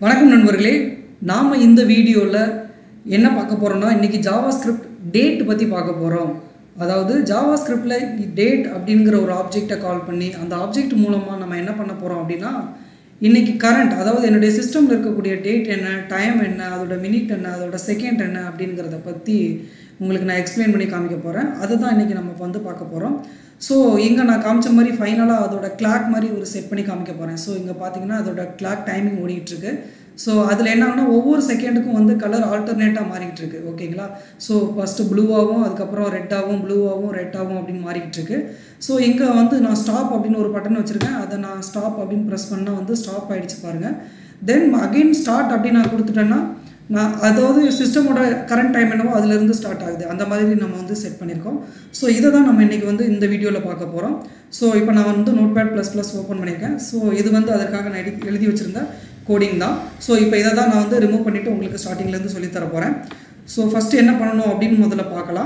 வணக்கம் நண்பர்களே நாம் இந்த வீடியோவில் என்ன பார்க்க போகிறோம்னா இன்றைக்கி ஜாவா ஸ்கிரிப்ட் டேட் பற்றி பார்க்க போகிறோம் அதாவது ஜாவா ஸ்கிரிப்டில் டேட் அப்படிங்கிற ஒரு ஆப்ஜெக்டை கால் பண்ணி அந்த ஆப்ஜெக்ட் மூலமாக நம்ம என்ன பண்ண போகிறோம் அப்படின்னா இன்றைக்கி கரண்ட் அதாவது என்னுடைய சிஸ்டமில் இருக்கக்கூடிய டேட் என்ன டைம் என்ன அதோட மினிட் என்ன அதோட செகண்ட் என்ன அப்படிங்கிறத பற்றி உங்களுக்கு நான் எக்ஸ்பிளைன் பண்ணி காமிக்க போகிறேன் அதுதான் இன்றைக்கி நம்ம வந்து பார்க்க போகிறோம் ஸோ இங்கே நான் காமிச்ச மாதிரி ஃபைனலாக அதோட கிளாக் மாதிரி ஒரு செட் பண்ணி காமிக்க போகிறேன் ஸோ இங்கே பார்த்தீங்கன்னா அதோட கிளாக் டைமிங் ஓடிட்டுருக்கு ஸோ அதில் என்ன ஆகுனா ஒவ்வொரு செகண்டுக்கும் வந்து கலர் ஆல்டர்னேட்டாக மாறிக்கிட்டு இருக்கு ஓகேங்களா ஸோ ஃபஸ்ட்டு ப்ளூவாகவும் அதுக்கப்புறம் ரெட்டாகவும் ப்ளூவாகவும் ரெட்டாகவும் அப்படின்னு மாறிக்கிட்டு இருக்கு ஸோ இங்கே வந்து நான் ஸ்டாப் அப்படின்னு ஒரு பட்டன் வச்சுருக்கேன் அதை நான் ஸ்டாப் அப்படின்னு ப்ரெஸ் பண்ணால் வந்து ஸ்டாப் ஆகிடுச்சு பாருங்கள் தென் அகெயின் ஸ்டார்ட் அப்படின்னு நான் கொடுத்துட்டேன்னா நான் அதாவது சிஸ்டமோட கரண்ட் டைம் என்னவோ அதுலேருந்து ஸ்டார்ட் ஆகுது அந்த மாதிரி நம்ம வந்து செட் பண்ணியிருக்கோம் ஸோ இதை தான் நம்ம இன்றைக்கி வந்து இந்த வீடியோவில் பார்க்க போகிறோம் ஸோ இப்போ நான் வந்து notepad plus plus open பண்ணியிருக்கேன் ஸோ இது வந்து அதற்காக நான் எழுதி எழுதி வச்சுருந்த கோடிங் தான் ஸோ இப்போ இதை தான் நான் வந்து ரிமூவ் பண்ணிவிட்டு உங்களுக்கு ஸ்டார்டிங்லேருந்து சொல்லித்தர போகிறேன் ஸோ ஃபஸ்ட்டு என்ன பண்ணணும் அப்படின்னு முதல்ல பார்க்கலாம்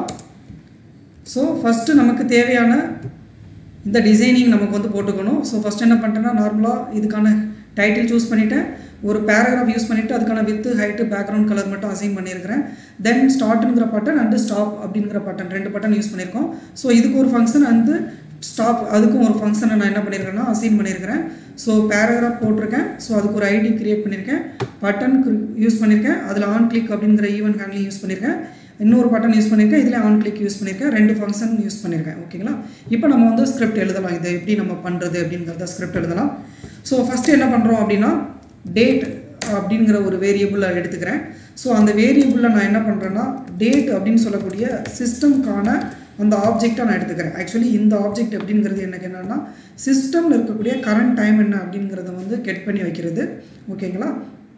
ஸோ ஃபஸ்ட்டு நமக்கு தேவையான இந்த டிசைனிங் நமக்கு வந்து போட்டுக்கணும் ஸோ ஃபஸ்ட் என்ன பண்ணிட்டேன்னா நார்மலாக இதுக்கான டைட்டில் சூஸ் பண்ணிவிட்டேன் ஒரு பேராகிராஃப் யூஸ் பண்ணிவிட்டு அதுக்கான வித்து ஹைட்டு பேக்ரவுண்ட் கலர் மட்டும் அசைன் பண்ணியிருக்கிறேன் தென் ஸ்டார்ட்டுங்கிற பட்டன் அண்டு ஸ்டாப் அப்படிங்கிற பட்டன் ரெண்டு பட்டன் யூஸ் பண்ணியிருக்கோம் ஸோ இதுக்கு ஒரு ஃபங்க்ஷன் வந்து ஸ்டாப் அதுக்கும் ஒரு ஃபங்க்ஷனை நான் என்ன பண்ணியிருக்கேன்னா அசைன் பண்ணியிருக்கிறேன் ஸோ பேராகிராஃப் போட்டிருக்கேன் ஸோ அதுக்கு ஒரு ஐடி கிரியேட் பண்ணியிருக்கேன் பட்டன் யூஸ் பண்ணியிருக்கேன் அதில் ஆன் கிளிக் அப்படிங்கிற ஈவன் ஹேண்ட்லிங் யூஸ் பண்ணியிருக்கேன் இன்னொரு பட்டன் யூஸ் பண்ணியிருக்கேன் இதில் ஆன் கிளிக் யூஸ் பண்ணியிருக்கேன் ரெண்டு ஃபங்க்ஷன் யூஸ் பண்ணியிருக்கேன் ஓகேங்களா இப்போ நம்ம வந்து ஸ்கிரிப்ட் எழுதலாம் இதை எப்படி நம்ம பண்ணுறது அப்படிங்கிறத ஸ்கிரிப்ட் எழுதலாம் ஸோ ஃபஸ்ட்டு என்ன பண்ணுறோம் அப்படின்னா டேட் அப்படிங்கிற ஒரு வேரியபிளை எடுத்துக்கிறேன் ஸோ அந்த வேரியபிளில் நான் என்ன பண்ணுறேன்னா டேட் அப்படின்னு சொல்லக்கூடிய சிஸ்டம்க்கான அந்த ஆப்ஜெக்டை நான் எடுத்துக்கிறேன் ஆக்சுவலி இந்த ஆப்ஜெக்ட் அப்படிங்கிறது எனக்கு என்னென்னா சிஸ்டமில் இருக்கக்கூடிய கரண்ட் டைம் என்ன அப்படிங்கிறத வந்து கெட் பண்ணி வைக்கிறது ஓகேங்களா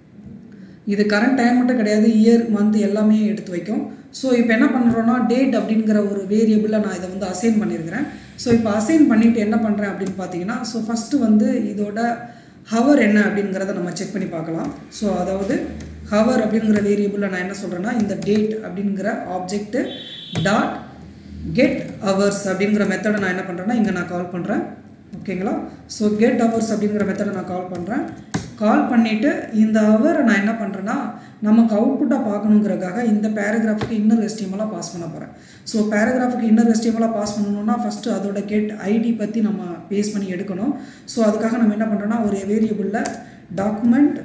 இது கரண்ட் டைம் மட்டும் கிடையாது இயர் மந்த் எல்லாமே எடுத்து வைக்கும் ஸோ இப்போ என்ன பண்ணுறோன்னா டேட் அப்படிங்கிற ஒரு வேரியபிளில் நான் இதை வந்து அசைன் பண்ணியிருக்கிறேன் ஸோ இப்போ அசைன் பண்ணிவிட்டு என்ன பண்ணுறேன் அப்படின்னு பார்த்தீங்கன்னா ஸோ ஃபஸ்ட்டு வந்து இதோட ஹவர் என்ன அப்படிங்கிறத நம்ம செக் பண்ணி பார்க்கலாம் ஸோ அதாவது ஹவர் அப்படிங்கிற வேரியபிளில் நான் என்ன சொல்கிறேன்னா இந்த டேட் அப்படிங்கிற ஆப்ஜெக்ட்டு டாட் கெட் ஹவர்ஸ் அப்படிங்கிற மெத்தடை நான் என்ன பண்ணுறேன்னா இங்கே நான் கால் பண்ணுறேன் ஓகேங்களா ஸோ கெட் ஹவர்ஸ் அப்படிங்கிற மெத்தடை நான் கால் பண்ணுறேன் கால் பண்ணிவிட்டு இந்த ஹவரை நான் என்ன பண்ணுறேன்னா நமக்கு அவுட்புட்டாக பார்க்கணுங்கிறதுக்காக இந்த பேராகிராஃபுக்கு இன்னர் எஸ்டிஎம்எல்லாம் பாஸ் பண்ண போகிறேன் ஸோ பேராகிராஃபுக்கு இன்னர் எஸ்டிஎம்எல்லாம் பாஸ் பண்ணணும்னா ஃபஸ்ட்டு அதோட கெட் ஐடி பற்றி நம்ம பேஸ் பண்ணி எடுக்கணும் ஸோ அதுக்காக நம்ம என்ன பண்ணுறோன்னா ஒரு வேரியபிளில் document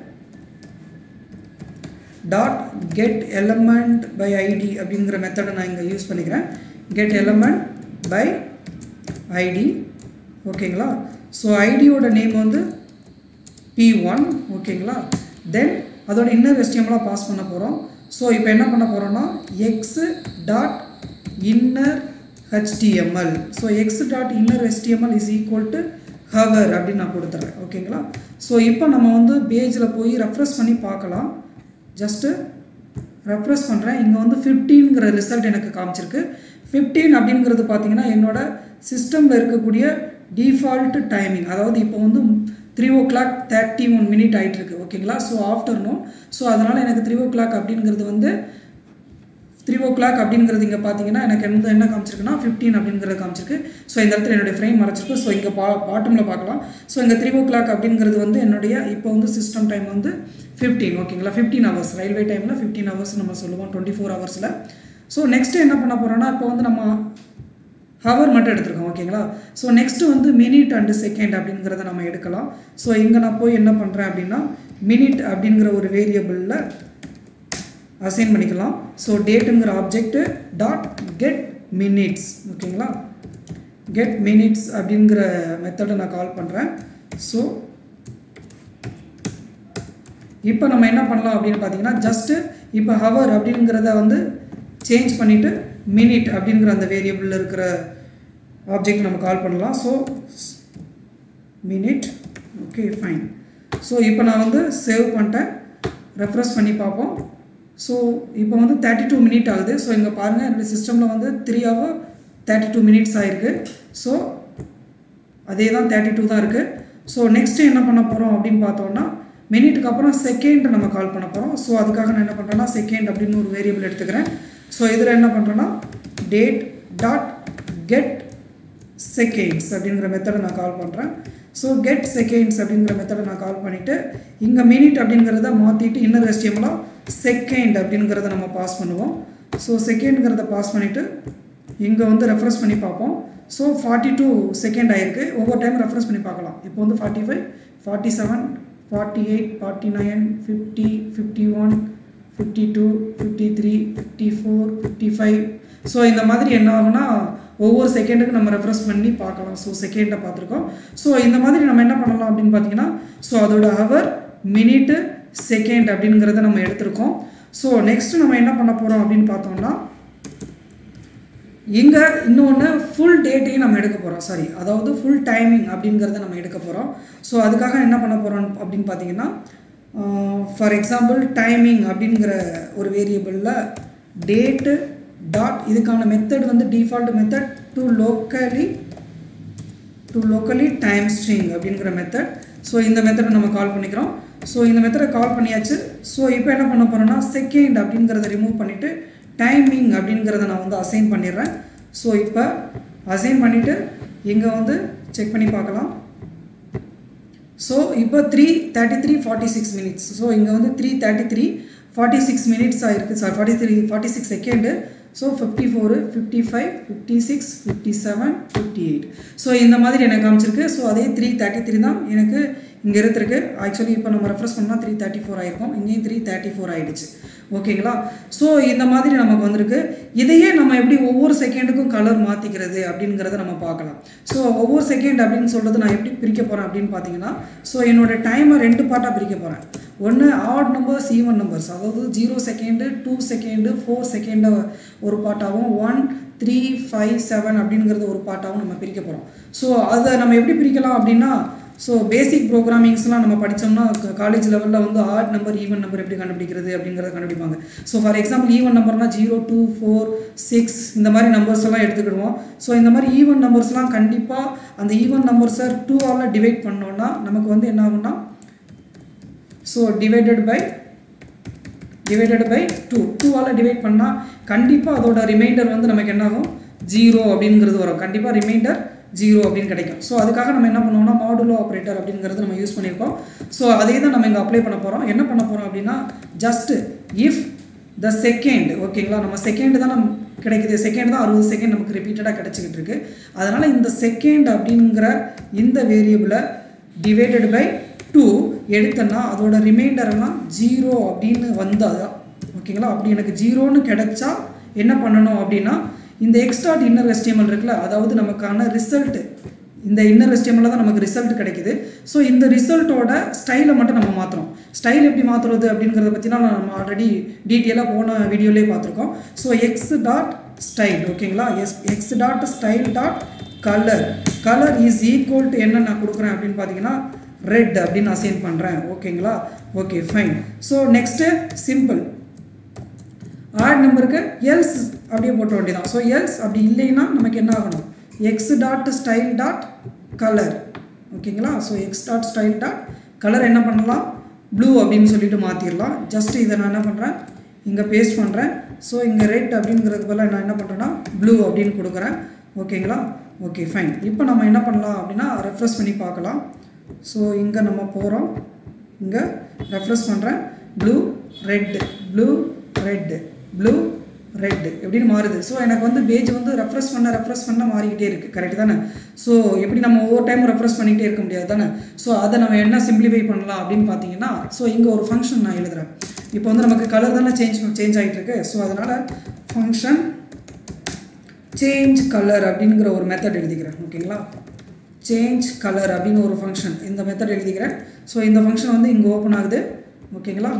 dot get element by ID அப்படிங்கிற மெத்தடை நான் இங்கே யூஸ் பண்ணிக்கிறேன் கெட் எலமெண்ட் பை ஐடி ஓகேங்களா ஸோ ஐடியோட நேம் வந்து பி ஒன் ஓகேங்களா தென் அதோட இன்னர் எஸ்டிஎம்லாம் பாஸ் பண்ண போகிறோம் ஸோ இப்போ என்ன பண்ண போகிறோன்னா X dot inner HTML so X dot inner HTML is equal to hour அப்படின்னு நான் கொடுத்துட்றேன் ஓகேங்களா ஸோ இப்போ நம்ம வந்து பேஜில் போய் ரெஃப்ரெஷ் பண்ணி பார்க்கலாம் ஜஸ்ட்டு ரெஃப்ரெஷ் பண்ணுறேன் இங்கே வந்து ஃபிஃப்டீன்கிற ரிசல்ட் எனக்கு காமிச்சிருக்கு ஃபிஃப்டீன் அப்படிங்கிறது பார்த்தீங்கன்னா என்னோட சிஸ்டமில் இருக்கக்கூடிய டிஃபால்ட் டைமிங் அதாவது இப்போ வந்து three o'clock thirty one minute ஆகிட்டுருக்கு ஓகேங்களா ஸோ ஆஃப்டர்நூன் ஸோ அதனால் எனக்கு த்ரீ ஓ கிளாக் அப்படிங்கிறது வந்து த்ரீ ஓ கிளாக் அப்படிங்கிறது இங்கே பார்த்தீங்கன்னா எனக்கு எந்த என்ன காமிச்சிருக்குன்னா ஃபிஃப்டீன் அப்படிங்கிறது காமிச்சிருக்கு ஸோ இந்த இடத்துல என்னுடைய ஃப்ரேம் மறைச்சிருக்கு ஸோ இங்கே பா பாட்டமில் பார்க்கலாம் ஸோ இங்கே த்ரீ ஓ கிளாக் அப்படிங்கிறது வந்து என்னுடைய இப்போ வந்து சிஸ்டம் டைம் வந்து ஃபிஃப்டீன் ஓகேங்களா ஃபிஃப்டீன் ஹவர்ஸ் ரயில்வே டைமில் ஃபிஃப்டீன் ஹவர்ஸ் நம்ம சொல்லுவோம் டுவெண்ட்டி ஃபோர் ஹவர்ஸில் ஸோ நெக்ஸ்ட்டு என்ன பண்ண போகிறோன்னா இப்போ வந்து நம்ம ஹவர் மட்டும் எடுத்துருக்கோம் ஓகேங்களா ஸோ நெக்ஸ்ட்டு வந்து மினிட் அண்டு செகண்ட் அப்படிங்கிறத நம்ம எடுக்கலாம் ஸோ இங்கே நான் போய் என்ன பண்ணுறேன் அப்படின்னா மினிட் அப்படிங்கிற ஒரு வேரியபிளில் அசைன் பண்ணிக்கலாம் ஸோ டேட்டுங்கிற ஆப்ஜெக்ட்டு டாட் கெட் மினிட்ஸ் ஓகேங்களா கெட் மினிட்ஸ் அப்படிங்கிற மெத்தடை நான் கால் பண்ணுறேன் ஸோ இப்போ நம்ம என்ன பண்ணலாம் அப்படின்னு பார்த்தீங்கன்னா ஜஸ்ட்டு இப்போ ஹவர் அப்படிங்கிறத வந்து சேஞ்ச் பண்ணிவிட்டு மினிட் அப்படிங்கிற அந்த வேரியபிளில் இருக்கிற ஆப்ஜெக்ட் நம்ம கால் பண்ணலாம் so minute okay fine so இப்போ நான் வந்து சேவ் பண்ணிட்டேன் ரெஃப்ரெஷ் பண்ணி பார்ப்போம் ஸோ இப்போ வந்து தேர்ட்டி டூ மினிட் ஆகுது ஸோ இங்கே பாருங்கள் என்னுடைய சிஸ்டமில் வந்து three hour thirty two minutes ஆகிருக்கு ஸோ அதே தான் தேர்ட்டி டூ தான் இருக்குது ஸோ நெக்ஸ்ட்டு என்ன பண்ண போகிறோம் அப்படின்னு பார்த்தோன்னா மினிட்டுக்கு அப்புறம் செகண்ட் நம்ம கால் பண்ண போகிறோம் ஸோ அதுக்காக நான் என்ன பண்ணுறேன்னா செகண்ட் அப்படின்னு ஒரு வேரியபிள் எடுத்துக்கிறேன் ஸோ இதில் என்ன பண்ணுறேன்னா டேட் டாட் கெட் செகண்ட்ஸ் அப்படிங்கிற மெத்தடை நான் கால் பண்ணுறேன் ஸோ கெட் செகண்ட்ஸ் அப்படிங்கிற மெத்தடை நான் கால் பண்ணிவிட்டு இங்கே மினிட் அப்படிங்கிறத மாற்றிட்டு இன்னர் எஸ்டிஎம்லாம் செகண்ட் அப்படிங்கிறத நம்ம பாஸ் பண்ணுவோம் ஸோ செகண்ட்ங்கிறத பாஸ் பண்ணிவிட்டு இங்கே வந்து ரெஃப்ரெஷ் பண்ணி பார்ப்போம் ஸோ ஃபார்ட்டி டூ செகண்ட் ஆயிருக்கு ஒவ்வொரு டைம் ரெஃப்ரெஷ் பண்ணி பார்க்கலாம் இப்போ வந்து forty five forty seven forty eight forty nine fifty fifty one fifty two fifty three fifty four fifty five so இந்த மாதிரி என்ன ஆகும்னா ஒவ்வொரு செகண்டுக்கு நம்ம ரெஃப்ரெஷ் பண்ணி பார்க்கலாம் ஸோ செகண்டை பார்த்துருக்கோம் ஸோ இந்த மாதிரி நம்ம என்ன பண்ணலாம் அப்படின்னு பார்த்தீங்கன்னா ஸோ அதோட ஹவர் மினிட்டு செகண்ட் அப்படிங்கிறத நம்ம எடுத்திருக்கோம் ஸோ நெக்ஸ்ட் நம்ம என்ன பண்ண போகிறோம் அப்படின்னு பார்த்தோம்னா இங்கே இன்னொன்று ஃபுல் டேட்டையும் நம்ம எடுக்க போகிறோம் சாரி அதாவது ஃபுல் டைமிங் அப்படிங்கிறத நம்ம எடுக்க போகிறோம் ஸோ அதுக்காக என்ன பண்ண போகிறோம் அப்படின்னு பார்த்தீங்கன்னா ஃபார் எக்ஸாம்பிள் டைமிங் அப்படிங்கிற ஒரு வேரியபிளில் டேட்டு டாட் இதுக்கான மெத்தட் வந்து default method to locally to locally time string அப்படிங்கிற மெத்தட் ஸோ இந்த மெத்தடை நம்ம கால் பண்ணிக்கிறோம் ஸோ இந்த மெத்தடை கால் பண்ணியாச்சு ஸோ இப்போ என்ன பண்ண போகிறோம்னா செகண்ட் அப்படிங்கிறத ரிமூவ் பண்ணிவிட்டு டைமிங் அப்படிங்கிறத நான் வந்து அசைன் பண்ணிடுறேன் ஸோ இப்போ அசைன் பண்ணிவிட்டு இங்கே வந்து செக் பண்ணி பார்க்கலாம் ஸோ இப்போ three thirty three forty six minutes so இங்கே வந்து three thirty three forty six minutes ஆயிருக்கு sir forty three forty six second so fifty four fifty five fifty six fifty seven fifty eight so இந்த மாதிரி எனக்கு காமிச்சிருக்கு so அதே three thirty three தான் எனக்கு இங்கே இருந்திருக்கு ஆக்சுவலி இப்போ நம்ம ரெஃப்ரெஸ் பண்ணால் த்ரீ தேர்ட்டி ஃபோர் ஆயிருக்கும் இங்கேயும் த்ரீ தேர்ட்டி ஃபோர் ஆயிடுச்சு ஓகேங்களா ஸோ இந்த மாதிரி நமக்கு வந்திருக்கு இதையே நம்ம எப்படி ஒவ்வொரு செகண்டுக்கும் கலர் மாற்றிக்கிறது அப்படிங்கிறத நம்ம பார்க்கலாம் ஸோ ஒவ்வொரு செகண்ட் அப்படின்னு சொல்கிறது நான் எப்படி பிரிக்க போகிறேன் அப்படின்னு பார்த்தீங்கன்னா ஸோ என்னோட டைமை ரெண்டு பார்ட்டாக பிரிக்க போகிறேன் ஒன்று ஆட் நம்பர்ஸ் ஈவன் நம்பர்ஸ் அதாவது zero second two second four second ஒரு பார்ட்டாகவும் ஒன் த்ரீ ஃபைவ் செவன் அப்படிங்கிறது ஒரு பார்ட்டாகவும் நம்ம பிரிக்க போகிறோம் ஸோ அதை நம்ம எப்படி பிரிக்கலாம் அப்படின்னா ஸோ பேசிக் ப்ரோக்ராமிங்ஸ்லாம் நம்ம படித்தோம்னா காலேஜ் லெவலில் வந்து ஆட் நம்பர் ஈவன் நம்பர் எப்படி கண்டுபிடிக்கிறது அப்படிங்கிறத கண்டுபிடிப்பாங்க ஸோ ஃபார் எக்ஸாம்பிள் ஈவன் நம்பர்னா ஜீரோ டூ ஃபோர் சிக்ஸ் இந்த மாதிரி நம்பர்ஸ் எல்லாம் எடுத்துக்கிடுவோம் ஸோ இந்த மாதிரி ஈவன் நம்பர்ஸ்லாம் கண்டிப்பாக அந்த ஈவன் நம்பர்ஸை டூவால் டிவைட் பண்ணோன்னா நமக்கு வந்து என்ன ஆகும்னா so divided by divided by two டூவால் டிவைட் பண்ணால் கண்டிப்பாக அதோட ரிமைண்டர் வந்து நமக்கு என்ன ஆகும் ஜீரோ அப்படிங்கிறது வரும் கண்டிப்பாக ரிமைண்டர் ஜீரோ அப்படின்னு கிடைக்கும் ஸோ அதுக்காக நம்ம என்ன பண்ணுவோம்னா மாடுலோ ஆப்ரேட்டர் அப்படிங்கிறது நம்ம யூஸ் பண்ணியிருக்கோம் ஸோ அதே தான் நம்ம இங்கே அப்ளை பண்ண போகிறோம் என்ன பண்ண போகிறோம் அப்படின்னா ஜஸ்ட் இஃப் த செகண்ட் ஓகேங்களா நம்ம செகண்ட் தான் நம்ம கிடைக்குது செகண்ட் தான் அறுபது செகண்ட் நமக்கு ரிப்பீட்டடாக கிடச்சிக்கிட்டு இருக்கு அதனால் இந்த செகண்ட் அப்படிங்கிற இந்த வேரியபிளை டிவைடட் பை டூ எடுத்தேன்னா அதோட ரிமைண்டர் எல்லாம் ஜீரோ அப்படின்னு வந்தால் ஓகேங்களா அப்படி எனக்கு ஜீரோன்னு கிடைச்சா என்ன பண்ணணும் அப்படின்னா இந்த எக்ஸ்டாட் இன்னர் எஸ்டிஎம்எல் இருக்குல்ல அதாவது நமக்கான ரிசல்ட் இந்த இன்னர் எஸ்டிஎம்எல் தான் நமக்கு ரிசல்ட் கிடைக்குது ஸோ இந்த ரிசல்ட்டோட ஸ்டைலை மட்டும் நம்ம மாற்றுறோம் ஸ்டைல் எப்படி மாற்றுறது அப்படிங்கிறத பற்றினா நம்ம ஆல்ரெடி டீட்டெயிலாக போன வீடியோலேயே பார்த்துருக்கோம் ஸோ எக்ஸ் டாட் ஸ்டைல் ஓகேங்களா yes X dot style dot colour colour is equal to என்ன நான் கொடுக்குறேன் அப்படின்னு பார்த்தீங்கன்னா ரெட் அப்படின்னு அசைன் பண்ணுறேன் ஓகேங்களா okay fine so next simple odd நம்பருக்கு எல்ஸ் அப்படியே போட்ட வேண்டியதான் ஸோ எல்ஸ் அப்படி இல்லைன்னா நமக்கு என்ன ஆகணும் X dot style dot colour ஓகேங்களா so X dot style dot colour என்ன பண்ணலாம் ப்ளூ அப்படின்னு சொல்லிட்டு மாற்றிடலாம் ஜஸ்ட் இதை நான் என்ன பண்ணுறேன் இங்கே பேஸ்ட் பண்ணுறேன் ஸோ இங்கே ரெட் அப்படிங்கிறது போல் நான் என்ன பண்ணுறேன்னா ப்ளூ அப்படின்னு கொடுக்குறேன் ஓகேங்களா ஓகே ஃபைன் இப்போ நம்ம என்ன பண்ணலாம் அப்படின்னா ரெஃப்ரெஷ் பண்ணி பார்க்கலாம் ஸோ இங்கே நம்ம போகிறோம் இங்கே ரெஃப்ரெஷ் பண்ணுறேன் blue red blue red blue red எப்படின்னு மாறுது ஸோ எனக்கு வந்து பேஜ் வந்து ரெஃப்ரெஷ் பண்ண ரெஃப்ரெஷ் பண்ண மாறிக்கிட்டே இருக்குது கரெக்ட் தானே ஸோ எப்படி நம்ம ஒவ்வொரு டைம் ரெஃப்ரெஷ் பண்ணிக்கிட்டே இருக்க முடியாது தானே ஸோ அதை நம்ம என்ன சிம்பிளிஃபை பண்ணலாம் அப்படின்னு பார்த்தீங்கன்னா ஸோ இங்கே ஒரு ஃபங்க்ஷன் நான் எழுதுகிறேன் இப்போ வந்து நமக்கு கலர் தானே சேஞ்ச் சேஞ்ச் ஆகிட்டு இருக்கு ஸோ அதனால் ஃபங்க்ஷன் சேஞ்ச் கலர் அப்படிங்கிற ஒரு மெத்தட் எழுதிக்கிறேன் ஓகேங்களா சேஞ்ச் கலர் அப்படின்னு ஒரு ஃபங்க்ஷன் இந்த மெத்தட் எழுதிக்கிறேன் ஸோ இந்த ஃபங்க்ஷன் வந்து இங்கே ஓப்பன் ஆகுது ஓகேங்களா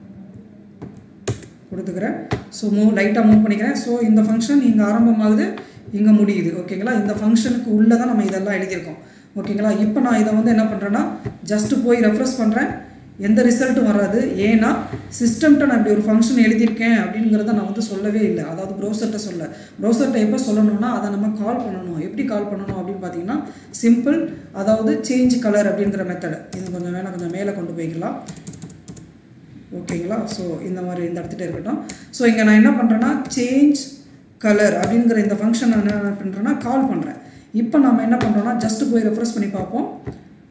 கொடுத்துக்கிறேன் ஸோ மூவ் லைட்டாக மூவ் பண்ணிக்கிறேன் ஸோ இந்த ஃபங்க்ஷன் இங்கே ஆரம்பமாகுது இங்கே முடியுது ஓகேங்களா இந்த ஃபங்க்ஷனுக்கு உள்ளே தான் நம்ம இதெல்லாம் எழுதியிருக்கோம் ஓகேங்களா இப்போ நான் இதை வந்து என்ன பண்ணுறேன்னா ஜஸ்ட்டு போய் ரெஃப்ரெஷ் பண்ணுறேன் எந்த ரிசல்ட்டும் வராது ஏன்னா சிஸ்டம்கிட்ட நான் இப்படி ஒரு ஃபங்க்ஷன் எழுதியிருக்கேன் அப்படிங்கிறத நான் வந்து சொல்லவே இல்லை அதாவது ப்ரௌசர்கிட்ட சொல்ல ப்ரௌசர்கிட்ட எப்போ சொல்லணும்னா அதை நம்ம கால் பண்ணணும் எப்படி கால் பண்ணணும் அப்படின்னு பார்த்தீங்கன்னா சிம்பிள் அதாவது சேஞ்ச் கலர் அப்படிங்கிற மெத்தடு இது கொஞ்சம் வேணால் கொஞ்சம் மேலே கொண்டு போய்க்கலாம் ஓகேங்களா ஸோ இந்த மாதிரி இந்த இடத்துட்டு இருக்கட்டும் ஸோ இங்கே நான் என்ன பண்ணுறேன்னா சேஞ்ச் கலர் அப்படிங்கிற இந்த ஃபங்க்ஷன் நான் என்ன பண்ணுறேன்னா கால் பண்ணுறேன் இப்போ நம்ம என்ன பண்ணுறோன்னா ஜஸ்ட் போய் ரெஃப்ரெஷ் பண்ணி பார்ப்போம்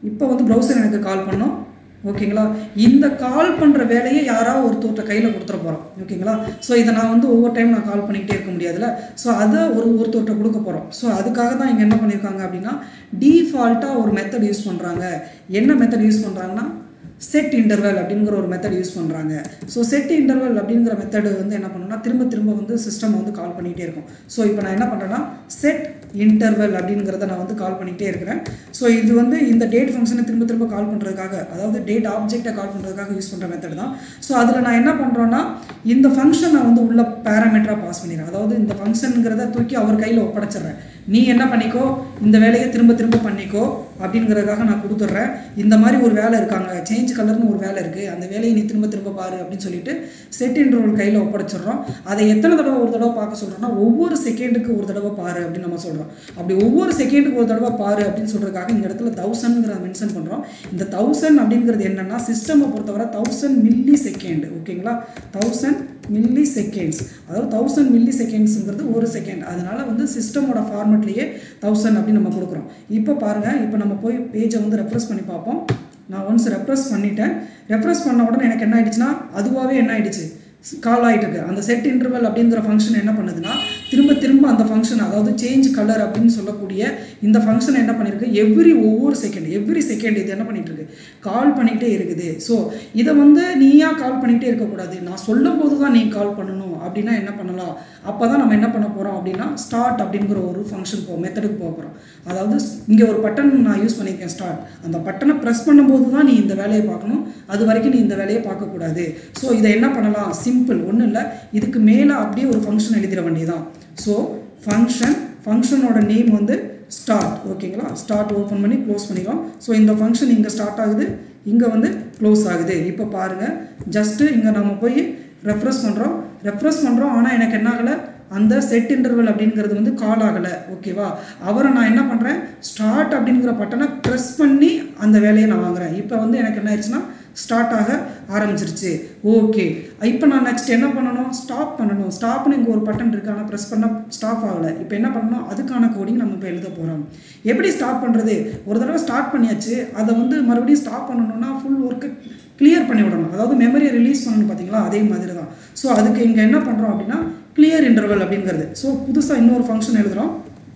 இப்போ வந்து ப்ரௌசர் எனக்கு கால் பண்ணோம் ஓகேங்களா இந்த கால் பண்ணுற வேலையை யாராவது ஒருத்தர்கிட்ட கையில் கொடுத்துட போகிறோம் ஓகேங்களா ஸோ இதை நான் வந்து ஒவ்வொரு டைம் நான் கால் பண்ணிக்கிட்டே இருக்க முடியாதுல்ல ஸோ அதை ஒரு ஒருத்தர்கிட்ட கொடுக்க போகிறோம் ஸோ அதுக்காக தான் இங்கே என்ன பண்ணியிருக்காங்க அப்படின்னா டீஃபால்ட்டாக ஒரு மெத்தட் யூஸ் பண்ணுறாங்க என்ன மெத்தட் யூஸ் பண்ணுறாங்கன்னா செட் இன்டர்வல் அப்படிங்கிற ஒரு மெத்தட் யூஸ் பண்ணுறாங்க ஸோ செட் இன்டர்வல் அப்படிங்கிற மெத்தடு வந்து என்ன பண்ணணும்னா திரும்ப திரும்ப வந்து சிஸ்டம் வந்து கால் பண்ணிகிட்டே இருக்கும் ஸோ இப்போ நான் என்ன பண்ணுறேன்னா செட் இன்டர்வல் அப்படிங்கிறத நான் வந்து கால் பண்ணிகிட்டே இருக்கிறேன் ஸோ இது வந்து இந்த டேட் ஃபங்க்ஷனை திரும்ப திரும்ப கால் பண்ணுறதுக்காக அதாவது டேட் ஆப்ஜெக்டை கால் பண்ணுறதுக்காக யூஸ் பண்ணுற மெத்தட் தான் ஸோ அதில் நான் என்ன பண்ணுறோன்னா இந்த ஃபங்க்ஷனை வந்து உள்ள பேராமீட்டராக பாஸ் பண்ணிடுறேன் அதாவது இந்த ஃபங்க்ஷனுங்கிறத தூக்கி அவர் கையில் ஒப்படைச்சிடுறேன் நீ என்ன பண்ணிக்கோ இந்த வேலையை திரும்ப திரும்ப பண்ணிக்கோ அப்படிங்கிறதுக்காக நான் கொடுத்துட்றேன் இந்த மாதிரி ஒரு வேலை இருக்காங்க சேஞ்ச் கலர்னு ஒரு வேலை இருக்குது அந்த வேலையை நீ திரும்ப திரும்ப பாரு அப்படின்னு சொல்லிட்டு செட் இன்டர்வல் கையில் ஒப்படைச்சிடுறோம் அதை எத்தனை தடவை ஒரு தடவை பார்க்க சொல்கிறோம்னா ஒவ்வொரு செகண்டுக்கு ஒரு தடவை பாரு அப்படின்னு நம்ம சொல்கிறோம் அப்படி ஒவ்வொரு செகண்டுக்கு ஒரு தடவை பாரு அப்படின்னு சொல்கிறதுக்காக இந்த இடத்துல தௌசண்ட்ங்கிறத மென்ஷன் பண்ணுறோம் இந்த தௌசண்ட் அப்படிங்கிறது என்னென்னா சிஸ்டமை பொறுத்தவரை தௌசண்ட் மில்லி செகண்ட் ஓகேங்களா தௌசண்ட் மில்லி செகண்ட்ஸ் அதாவது தௌசண்ட் மில்லி செகண்ட்ஸுங்கிறது ஒரு செகண்ட் அதனால வந்து சிஸ்டமோட ஃபார்மெட்லேயே தௌசண்ட் அப்படின்னு நம்ம கொடுக்குறோம் இப்போ பாருங்கள் இப்போ நம்ம போய் பேஜை வந்து ரெஃப்ரெஸ் பண்ணி பார்ப்போம் நான் ஒன்ஸ் ரெஃப்ரெஸ் பண்ணிட்டேன் ரெஃப்ரெஸ் பண்ண உடனே எனக்கு என்ன ஆயிடுச்சுன்னா அதுவாகவே என்ன ஆயிடுச்சு கால் ஆகிட்டு இருக்கு அந்த செட் இன்டர்வல் அப்படிங்கிற ஃபங்க்ஷன் என்ன பண்ணுதுன்னா திரும்ப திரும்ப அந்த ஃபங்க்ஷன் அதாவது சேஞ்ச் கலர் அப்படின்னு சொல்லக்கூடிய இந்த ஃபங்க்ஷன் என்ன பண்ணியிருக்கு எவ்ரி ஒவ்வொரு செகண்ட் எவ்ரி செகண்ட் இது என்ன பண்ணிட்டு இருக்கு கால் பண்ணிகிட்டே இருக்குது ஸோ இதை வந்து நீயா கால் பண்ணிகிட்டே இருக்கக்கூடாது நான் சொல்லும் போது தான் நீ கால் பண்ணணும் அப்படின்னா என்ன பண்ணலாம் அப்போ தான் நம்ம என்ன பண்ண போகிறோம் அப்படின்னா ஸ்டார்ட் அப்படிங்கிற ஒரு ஃபங்க்ஷன் போ மெத்தடுக்கு போக போகிறோம் அதாவது இங்கே ஒரு பட்டன் நான் யூஸ் பண்ணியிருக்கேன் ஸ்டார்ட் அந்த பட்டனை ப்ரெஸ் பண்ணும்போது தான் நீ இந்த வேலையை பார்க்கணும் அது வரைக்கும் நீ இந்த வேலையை பார்க்கக்கூடாது ஸோ இதை என்ன பண்ணலாம் சிம்பிள் ஒன்றும் இல்லை இதுக்கு மேலே அப்படியே ஒரு ஃபங்க்ஷன் எழுதிட வேண்டியதான் ஸோ ஃபங்க்ஷன் ஃபங்க்ஷனோட நேம் வந்து ஸ்டார்ட் ஓகேங்களா ஸ்டார்ட் ஓப்பன் பண்ணி க்ளோஸ் பண்ணிக்கலாம் ஸோ இந்த ஃபங்க்ஷன் இங்கே ஸ்டார்ட் ஆகுது இங்கே வந்து க்ளோஸ் ஆகுது இப்போ பாருங்கள் ஜஸ்ட்டு இங்கே நம்ம போய் ரெஃப்ரெஸ் பண்ணுறோம் ரெஃப்ரெஸ் பண்ணுறோம் ஆனால் எனக்கு என்ன ஆகலை அந்த செட் இன்டர்வல் அப்படிங்கிறது வந்து கால் ஆகலை ஓகேவா அவரை நான் என்ன பண்ணுறேன் ஸ்டார்ட் அப்படிங்கிற பட்டனை ப்ரெஸ் பண்ணி அந்த வேலையை நான் வாங்குறேன் இப்போ வந்து எனக்கு என்ன ஆயிடுச்சுன்னா ஸ்டார்ட் ஆக ஆரம்பிச்சிருச்சு ஓகே இப்போ நான் நெக்ஸ்ட் என்ன பண்ணணும் ஸ்டாப் பண்ணணும் ஸ்டாப்னு இங்கே ஒரு பட்டன் இருக்குது ஆனால் ப்ரெஸ் பண்ணால் ஸ்டாப் ஆகலை இப்போ என்ன பண்ணணும் அதுக்கான கோடிங் நம்ம இப்போ எழுத போகிறோம் எப்படி ஸ்டாப் பண்ணுறது ஒரு தடவை ஸ்டார்ட் பண்ணியாச்சு அதை வந்து மறுபடியும் ஸ்டாப் பண்ணணும்னா ஃபுல் ஒர்க்கு கிளியர் பண்ணி விடணும் அதாவது மெமரியை ரிலீஸ் பண்ணணும் பார்த்தீங்களா அதே மாதிரி தான் ஸோ அதுக்கு இங்கே என்ன பண்ணுறோம் அப்படின்னா கிளியர் இன்டர்வல் அப்படிங்கிறது ஸோ புதுசாக இன்னொரு ஃபங்க்ஷன் எழுதுகிறோம்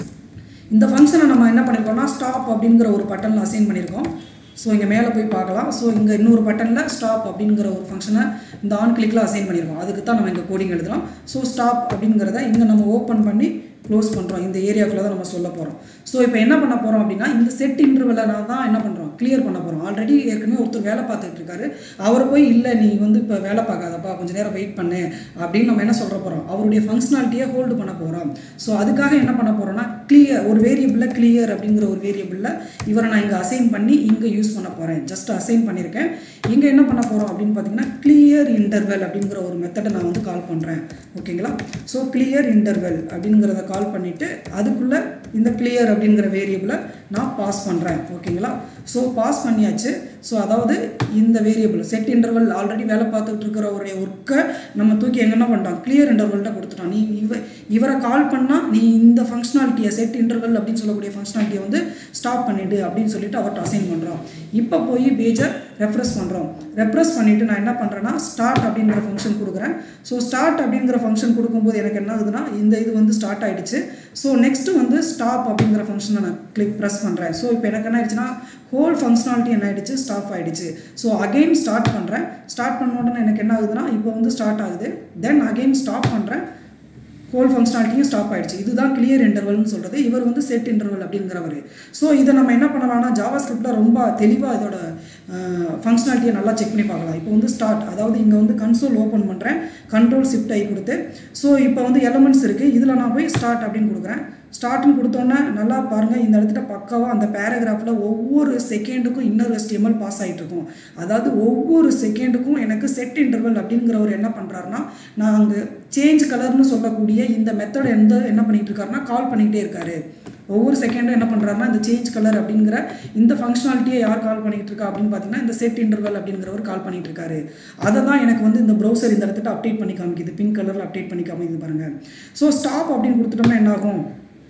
இந்த ஃபங்க்ஷனை நம்ம என்ன பண்ணியிருக்கோம்னா ஸ்டாப் அப்படிங்கிற ஒரு பட்டனில் அசைன் பண்ணியிருக்கோம் ஸோ இங்கே மேலே போய் பார்க்கலாம் ஸோ இங்கே இன்னொரு பட்டனில் ஸ்டாப் அப்படிங்கிற ஒரு ஃபங்க்ஷனை இந்த ஆன் கிளிக்கில் அசைன் பண்ணியிருக்கோம் அதுக்கு தான் நம்ம இங்கே கோடிங் எழுதலாம் ஸோ ஸ்டாப் அப்படிங்கிறத இங்கே நம்ம ஓப்பன் பண்ணி க்ளோஸ் பண்ணுறோம் இந்த ஏரியாக்குள்ளே தான் நம்ம சொல்ல போகிறோம் ஸோ இப்போ என்ன பண்ண போகிறோம் அப்படின்னா இந்த செட் இன்டர்வலை தான் என்ன பண்ணுறோம் கிளியர் பண்ண போகிறோம் ஆல்ரெடி ஏற்கனவே ஒருத்தர் வேலை பார்த்துட்டு இருக்காரு அவர் போய் இல்லை நீ வந்து இப்போ வேலை பார்க்காதப்பா கொஞ்சம் நேரம் வெயிட் பண்ணு அப்படின்னு நம்ம என்ன சொல்ல போகிறோம் அவருடைய ஃபங்க்ஷனாலிட்டியை ஹோல்டு பண்ண போகிறோம் ஸோ அதுக்காக என்ன பண்ண போகிறோம்னா கிளியர் ஒரு வேரியபிளில் கிளியர் அப்படிங்கிற ஒரு வேரியபிளில் இவரை நான் இங்கே அசைன் பண்ணி இங்கே யூஸ் பண்ண போகிறேன் ஜஸ்ட் அசைன் பண்ணியிருக்கேன் இங்கே என்ன பண்ண போகிறோம் அப்படின்னு பார்த்தீங்கன்னா கிளியர் இன்டர்வெல் அப்படிங்கிற ஒரு மெத்தடை நான் வந்து கால் பண்ணுறேன் ஓகேங்களா ஸோ கிளியர் இன்டர்வெல் அப்படிங்கிறத கால் பண்ணிவிட்டு அதுக்குள்ளே இந்த கிளியர் அப்படிங்கிற வேரியபிளை நான் பாஸ் பண்ணுறேன் ஓகேங்களா ஸோ பாஸ் பண்ணியாச்சு ஸோ அதாவது இந்த வேரியபிள் செட் இன்டர்வல் ஆல்ரெடி வேலை பார்த்துட்டு இருக்கிறவருடைய ஒர்க்கை நம்ம தூக்கி எங்கன்னா பண்ணிட்டோம் கிளியர் இன்டர்வல்கிட்ட கொடுத்துட்டோம் நீ இவ இவரை கால் பண்ணால் நீ இந்த ஃபங்க்ஷனாலிட்டியை செட் இன்டர்வல் அப்படின்னு சொல்லக்கூடிய ஃபங்க்ஷனாலிட்டியை வந்து ஸ்டாப் பண்ணிவிடு அப்படின்னு சொல்லிட்டு அவர்கிட்ட அசைன் பண்ணுறோம் இப்போ போய் பேஜை ரெஃப்ரெஸ் பண்ணுறோம் ரெஃப்ரெஸ் பண்ணிவிட்டு நான் என்ன பண்ணுறேன்னா ஸ்டார்ட் அப்படிங்கிற ஃபங்க்ஷன் கொடுக்குறேன் ஸோ ஸ்டார்ட் அப்படிங்கிற ஃபங்க்ஷன் கொடுக்கும்போது எனக்கு என்ன ஆகுதுன்னா இந்த இது வந்து ஸ்டார்ட் ஆகிடுச்சு ஸோ நெக்ஸ்ட்டு வந்து ஸ்டாப் அப்படிங்கிற ஃபங்க்ஷனை நான் கிளிக் ப்ரெஸ் பண்ணுறேன் ஸோ இப்போ எனக்கு என்ன ஆயிடுச்சுன்னா ஹோல் ஃபங்க்ஷனாலிட்டி என்ன ஆயிடுச்சு ஸ்டாப் ஆகிடுச்சு ஸோ அகெயின் ஸ்டார்ட் பண்ணுறேன் ஸ்டார்ட் பண்ண உடனே எனக்கு என்ன ஆகுதுன்னா இப்போ வந்து ஸ்டார்ட் ஆகுது தென் அகெயின் ஸ்டாப் பண்ணுறேன் ஹோல் ஃபங்க்ஷனாலிட்டியும் ஸ்டாப் ஆயிடுச்சு இதுதான் கிளியர் இன்டர்வல்னு சொல்கிறது இவர் வந்து செட் இன்டர்வல் அப்படிங்கிறவர் ஸோ இதை நம்ம என்ன பண்ணலாம்னா ஜாவா ஸ்கிரிப்டில் ரொம்ப தெளிவாக இதோட ஃபங்க்ஷனாலிட்டியை நல்லா செக் பண்ணி பார்க்கலாம் இப்போ வந்து ஸ்டார்ட் அதாவது இங்கே வந்து கன்சோல் ஓப்பன் பண்ணுறேன் கண்ட்ரோல் ஷிஃப்ட் ஆகி கொடுத்து ஸோ இப்போ வந்து எலமெண்ட்ஸ் இருக்குது இதில் நான் போய் ஸ்டார்ட் அப்படின்னு கொடுக்குறேன் ஸ்டார்ட்னு கொடுத்தோன்னே நல்லா பாருங்கள் இந்த இடத்துல பக்காவாக அந்த பேராகிராஃபில் ஒவ்வொரு செகண்டுக்கும் இன்னர் HTML பாஸ் ஆகிட்டு இருக்கும் அதாவது ஒவ்வொரு செகண்டுக்கும் எனக்கு செட் இன்டர்வல் அப்படிங்கிறவர் என்ன பண்ணுறாருன்னா நான் அங்கே சேஞ்ச் கலர்னு சொல்லக்கூடிய இந்த மெத்தட் எந்த என்ன பண்ணிகிட்டு இருக்காருன்னா கால் பண்ணிக்கிட்டே இருக்காரு ஒவ்வொரு செகண்டும் என்ன பண்ணுறாருன்னா இந்த சேஞ்ச் கலர் அப்படிங்கிற இந்த ஃபங்க்ஷனாலிட்டியை யார் கால் பண்ணிட்டு இருக்கா அப்படின்னு பார்த்தீங்கன்னா இந்த செட் இன்டர்வல் அப்படிங்கிறவர் கால் பண்ணிட்டு இருக்காரு அதை தான் எனக்கு வந்து இந்த ப்ரௌசர் இந்த இடத்துல அப்டேட் பண்ணி காமிக்குது பிங்க் கலரில் அப்டேட் பண்ணி காமிக்குது பாருங்க ஸோ ஸ்டாப் அப்படின்னு கொடுத்துட்டோம்னா என்ன ஆகும்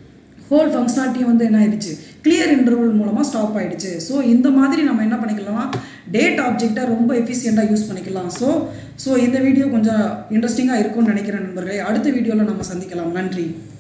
ஹோல் ஃபங்க்ஷனாலிட்டியும் வந்து என்ன ஆயிடுச்சு கிளியர் இன்டர்வல் மூலமாக ஸ்டாப் ஆயிடுச்சு ஸோ இந்த மாதிரி நம்ம என்ன பண்ணிக்கலாம்னா டேட் ஆப்ஜெக்டை ரொம்ப எஃபிஷியண்ட்டாக யூஸ் பண்ணிக்கலாம் ஸோ ஸோ இந்த வீடியோ கொஞ்சம் இன்ட்ரெஸ்டிங்காக இருக்கும்னு நினைக்கிறேன் நண்பர்களே அடுத்த வீடியோவில் நம்ம சந்திக்கலாம் நன்றி